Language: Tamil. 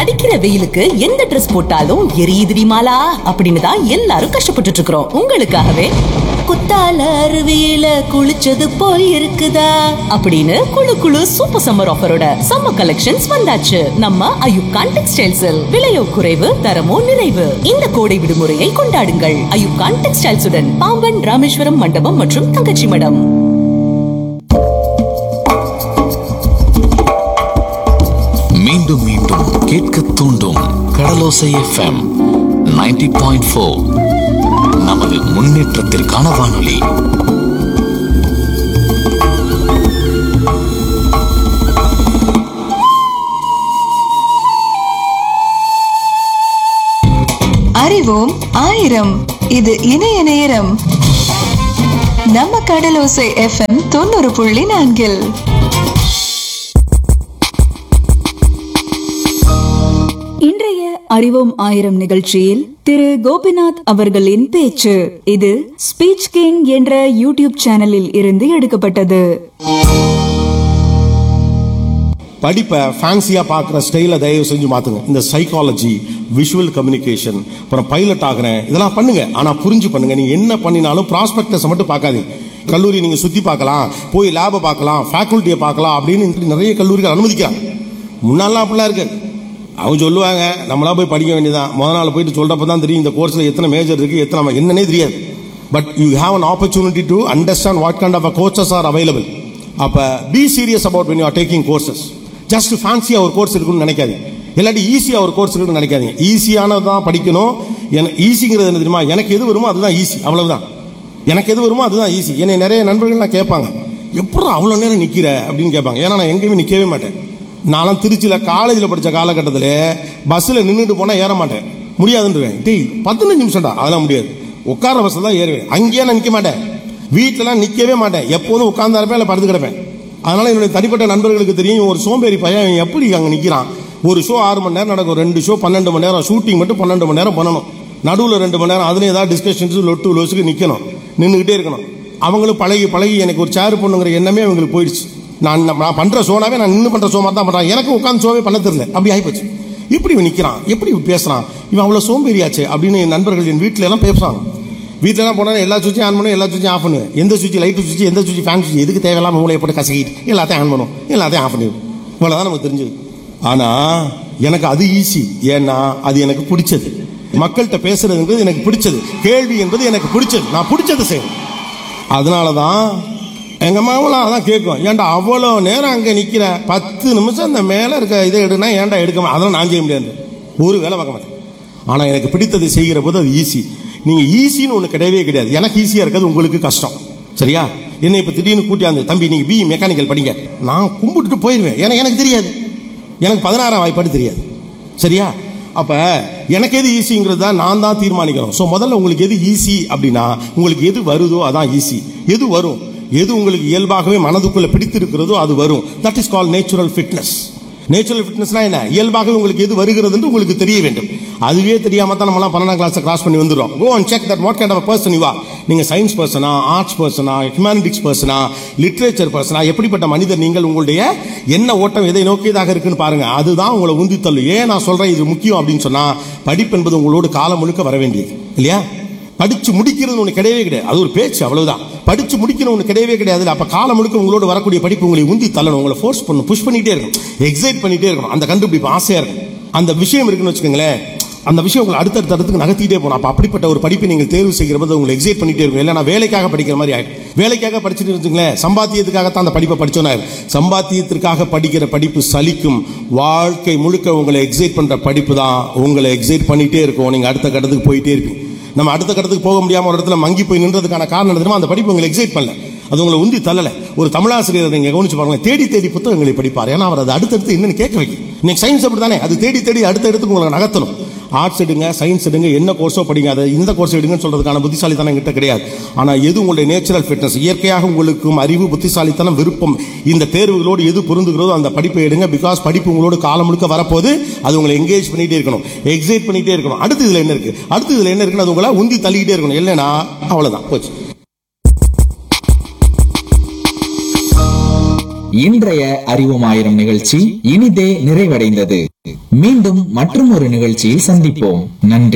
அடிக்கிற வெயிலுக்கு எந்த ட்ரெஸ் போட்டாலும் எரியுதுடி மாலா அப்படின்னு தான் எல்லாரும் கஷ்டப்பட்டுட்டு இருக்கிறோம் உங்களுக்காகவே குத்தால அருவியில குளிச்சது போல் இருக்குதா அப்படின்னு குளு குளு சூப்பர் சம்மர் ஆஃபரோட சம்மர் கலெக்ஷன்ஸ் வந்தாச்சு நம்ம அயுப்கான் டெக்ஸ்டைல்ஸில் விலையோ குறைவு தரமோ நிறைவு இந்த கோடை விடுமுறையை கொண்டாடுங்கள் அயுப்கான் டெக்ஸ்டைல்ஸுடன் பாம்பன் ராமேஸ்வரம் மண்டபம் மற்றும் தங்கச்சி மடம் மீண்டும் மீண்டும் கேட்க தூண்டும் கடலோசை எஃப்எம் 90.4 பாயிண்ட் ஃபோர் நமது முன்னேற்றத்திற்கான வானொலி அறிவோம் ஆயிரம் இது இணைய நேரம் நம்ம கடலோசை எஃப்எம் தொண்ணூறு புள்ளி நான்கில் இன்றைய அறிவோம் ஆயிரம் நிகழ்ச்சியில் திரு கோபிநாத் அவர்களின் பேச்சு இது ஸ்பீச் கிங் என்ற யூடியூப் சேனலில் இருந்து எடுக்கப்பட்டது படிப்பை ஃபேன்சியாக பார்க்குற ஸ்டைலை தயவு செஞ்சு மாற்றுங்க இந்த சைக்காலஜி விஷுவல் கம்யூனிகேஷன் அப்புறம் பைலட் ஆகிறேன் இதெல்லாம் பண்ணுங்க ஆனால் புரிஞ்சு பண்ணுங்க நீங்கள் என்ன பண்ணினாலும் ப்ராஸ்பெக்டஸை மட்டும் பார்க்காதீங்க கல்லூரி நீங்கள் சுற்றி பார்க்கலாம் போய் லேபை பார்க்கலாம் ஃபேக்கல்ட்டியை பார்க்கலாம் அப்படின்னு நிறைய கல்லூரிகள் அனுமதிக்கிறாங்க முன்னாலாம் அப்படிலாம் இருக்கு அவங்க சொல்லுவாங்க நம்மளா போய் படிக்க வேண்டியதான் முத நாள் போயிட்டு சொல்கிறப்ப தான் தெரியும் இந்த கோர்ஸில் எத்தனை மேஜர் இருக்குது எத்தனை நம்ம என்னன்னே தெரியாது but you have an opportunity to understand what kind of a courses are available அப்போ be serious about when you are taking courses just ஃபேன்சியாக ஒரு கோர்ஸ் இருக்குன்னு நினைக்காது இல்லாட்டி ஈஸியாக ஒரு கோர்ஸ் இருக்குன்னு நினைக்காதீங்க ஈஸியானது தான் படிக்கணும் எனக்கு ஈஸிங்கிறது என்ன தெரியுமா எனக்கு எது வருமோ அதுதான் ஈஸி அவ்வளவுதான் எனக்கு எது வருமோ அதுதான் ஈஸி என்னை நிறைய நண்பர்கள்லாம் கேட்பாங்க எப்படி அவ்வளோ நேரம் நிற்கிற அப்படின்னு கேட்பாங்க ஏன்னா நான் எங்கேயுமே நிற்கவே மாட்டேன் நான்லாம் திருச்சியில் காலேஜில் படித்த காலகட்டத்தில் பஸ்ஸில் நின்றுட்டு போனால் ஏற மாட்டேன் முடியாதுன்றவேன் டேய் பதினஞ்சு நிமிஷம்டா அதெல்லாம் முடியாது உட்கார பஸ்ஸில் தான் ஏறுவேன் அங்கேயே நான் நிற்க மாட்டேன் வீட்டிலலாம் நிற்கவே மாட்டேன் எப்போதும் உட்கார்ந்தா இருப்பேன் இல்லை படுத்து கிடப்பேன் அதனால என்னுடைய தனிப்பட்ட நண்பர்களுக்கு தெரியும் இவன் ஒரு சோம்பேறி பையன் இவன் எப்படி அங்கே நிற்கிறான் ஒரு ஷோ ஆறு மணி நேரம் நடக்கும் ரெண்டு ஷோ பன்னெண்டு மணி நேரம் ஷூட்டிங் மட்டும் பன்னெண்டு மணி நேரம் பண்ணணும் நடுவில் ரெண்டு மணி நேரம் அதுலேயும் ஏதாவது டிஸ்கஷன்ஸ் லொட்டு லொசுக்கு நிற்கணும் நின்றுக்கிட்டே இருக்கணும் அவங்களும் பழகி பழகி எனக்கு ஒரு சேர் பண்ணுங்கிற எண்ணமே அவங்களுக்கு போயிடுச்சு நான் நான் பண்ணுற ஷோனாவே நான் நின்று பண்ணுற ஷோ மாதிரி தான் பண்ணுறேன் எனக்கு உட்காந்து ஷோவே பண்ண தெரியல அப்படி ஆகிப்போச்சு இப்படி இவன் நிற்கிறான் எப்படி இவன் பேசுகிறான் இவன் அவ்வளோ சோம்பேறியாச்சே அப்படின்னு என் நண்பர்கள் என் வீட்டில எல்லாம் பேசுவாங்க வீட்டிலலாம் போனால் எல்லா சுவிட்சும் ஆன் பண்ணுவேன் எல்லா சுவிட்சும் ஆஃப் பண்ணுவேன் எந்த சுவிட்ச் லைட் சுவிட்ச் எந்த சுவிட்ச் ஃபேன் சுவிட்ச் எதுக்கு தேவையில்லாம மூளையை போட்டு கசக்கிட்டு எல்லாத்தையும் ஆன் பண்ணுவோம் எல்லாத்தையும் ஆஃப் பண்ணிடுவோம் இவ்வளோதான் நமக்கு தெரிஞ்சது ஆனால் எனக்கு அது ஈஸி ஏன்னா அது எனக்கு பிடிச்சது மக்கள்கிட்ட பேசுறதுங்கிறது எனக்கு பிடிச்சது கேள்வி என்பது எனக்கு பிடிச்சது நான் பிடிச்சது செய்யணும் அதனால தான் எங்கள் மாமலாம் அதான் கேட்கும் ஏன்டா அவ்வளோ நேரம் அங்கே நிற்கிற பத்து நிமிஷம் அந்த மேலே இருக்க இதை எடுனா ஏன்டா எடுக்க மா- அதெல்லாம் நான் செய்ய முடியாது ஒரு வேலை பார்க்க மாட்டேன் ஆனால் எனக்கு பிடித்ததை செய்கிற போது அது ஈஸி நீங்கள் ஈஸின்னு ஒன்று கிடையவே கிடையாது எனக்கு ஈஸியாக இருக்கிறது உங்களுக்கு கஷ்டம் சரியா என்னை இப்போ திடீர்னு கூட்டியாந்து தம்பி நீங்கள் பி மெக்கானிக்கல் படிங்க நான் கும்பிட்டுட்டு போயிடுவேன் ஏன்னா எனக்கு தெரியாது எனக்கு பதினாறாம் வாய்ப்பாடு தெரியாது சரியா அப்ப எனக்கு எது ஈஸிங்கிறது தான் நான் தான் தீர்மானிக்கணும் ஸோ முதல்ல உங்களுக்கு எது ஈஸி அப்படின்னா உங்களுக்கு எது வருதோ அதான் ஈஸி எது வரும் எது உங்களுக்கு இயல்பாகவே மனதுக்குள்ள பிடித்திருக்கிறதோ அது வரும் that is call natural fitness natural ஃபிட்னஸ்னா என்ன இயல்பாகவே உங்களுக்கு எது வருகிறதுன்னு உங்களுக்கு தெரிய வேண்டும் அதுவே தெரியாம தான் நம்மலாம் பன்னெண்டாம் கிளாஸ் கிராஸ் பண்ணி வந்துடும் go and check that what kind of person you are நீங்க சயின்ஸ் பர்சனா ஆர்ட்ஸ் பர்சனா ஹியூமானிட்டிக்ஸ் பர்சனா லிட்ரேச்சர் பர்சனா எப்படிப்பட்ட மனிதர் நீங்கள் உங்களுடைய என்ன ஓட்டம் எதை நோக்கியதாக இருக்குன்னு பாருங்க அதுதான் உங்களை உந்தி தள்ளும் ஏன் நான் சொல்றேன் இது முக்கியம் அப்படின்னு சொன்னா படிப்பு என்பது உங்களோட காலம் முழுக்க வர வேண்டியது இல்லையா படிச்சு முடிக்கிறது ஒன்று கிடையவே கிடையாது அது ஒரு பேச்சு அவ்வளவுதான் படிச்சு முடிக்கணும் ஒன்று கிடையவே கிடையாது அப்ப காலம் முழுக்க உங்களோட வரக்கூடிய படிப்பு உங்களை உந்தி தள்ளணும் உங்களை ஃபோர்ஸ் பண்ணணும் புஷ் பண்ணிட்டே இருக்கணும் எக்ஸைட் பண்ணிட்டே இருக்கணும் அந்த கண்டுபிடிப்பு ஆசையா இருக்கும் அந்த விஷயம் இருக்குன்னு வச்சுக்கோங்களேன் அந்த விஷயம் உங்களை அடுத்தடுத்த இடத்துக்கு நகர்த்திட்டே போகணும் அப்போ அப்படிப்பட்ட ஒரு படிப்பை நீங்கள் தேர்வு செய்கிற போது உங்களை எக்ஸைட் பண்ணிட்டே இருக்கும் இல்லைனா வேலைக்காக படிக்கிற மாதிரி ஆயிடும் வேலைக்காக படிச்சுட்டு இருந்துங்களேன் சம்பாத்தியத்துக்காகத்தான் அந்த படிப்பை படிச்சோன்னா சம்பாத்தியத்திற்காக படிக்கிற படிப்பு சலிக்கும் வாழ்க்கை முழுக்க உங்களை எக்ஸைட் பண்ற படிப்பு தான் உங்களை எக்ஸைட் பண்ணிட்டே இருக்கும் நீங்க அடுத்த கட்டத்துக்கு போயிட்டே இருப்பீங்க நம்ம அடுத்த கட்டத்துக்கு போக முடியாம ஒரு இடத்துல மங்கி போய் நின்றதுக்கான காரணம் என்ன தெரியுமா அந்த படிப்பு உங்களை எக்ஸைட் பண்ணல அது உங்களை உந்தி தள்ளல ஒரு தமிழாசிரியர் நீங்க கவனிச்சு பாருங்க தேடி தேடி புத்தகங்களை படிப்பார் ஏன்னா அவர் அது அடுத்தடுத்து என்னன்னு கேட்க வைக்கும் இன்னைக்கு சயின்ஸ் அப்படி தானே அது தேடி தேடி அடுத்த இடத்துக்கு உங்களை நகர்த்தணும் ஆர்ட்ஸ் எடுங்க சயின்ஸ் எடுங்க என்ன கோர்ஸோ படிங்க அதை இந்த கோர்ஸ் எடுங்கன்னு சொல்றதுக்கான புத்திசாலித்தனம் கிட்ட கிடையாது ஆனா எது உங்களுடைய நேச்சுரல் ஃபிட்னஸ் இயற்கையாக உங்களுக்கும் அறிவு புத்திசாலித்தனம் விருப்பம் இந்த தேர்வுகளோடு எது பொருந்துகிறதோ அந்த படிப்பை எடுங்க பிகாஸ் படிப்பு உங்களோட காலம் முழுக்க வரப்போது அது உங்களை எங்கேஜ் பண்ணிட்டே இருக்கணும் எக்ஸைட் பண்ணிட்டே இருக்கணும் அடுத்து இதுல என்ன இருக்கு அடுத்து இதுல என்ன இருக்குன்னு அது உங்களை உந்தி தள்ளிக்கிட்டே இருக்கணும் இல்லைன்னா அவ்வளவுதான் போச்சு இன்றைய அறிவோம் ஆயிரம் நிகழ்ச்சி இனிதே நிறைவடைந்தது மீண்டும் மற்றும் ஒரு நிகழ்ச்சியில் சந்திப்போம் நன்றி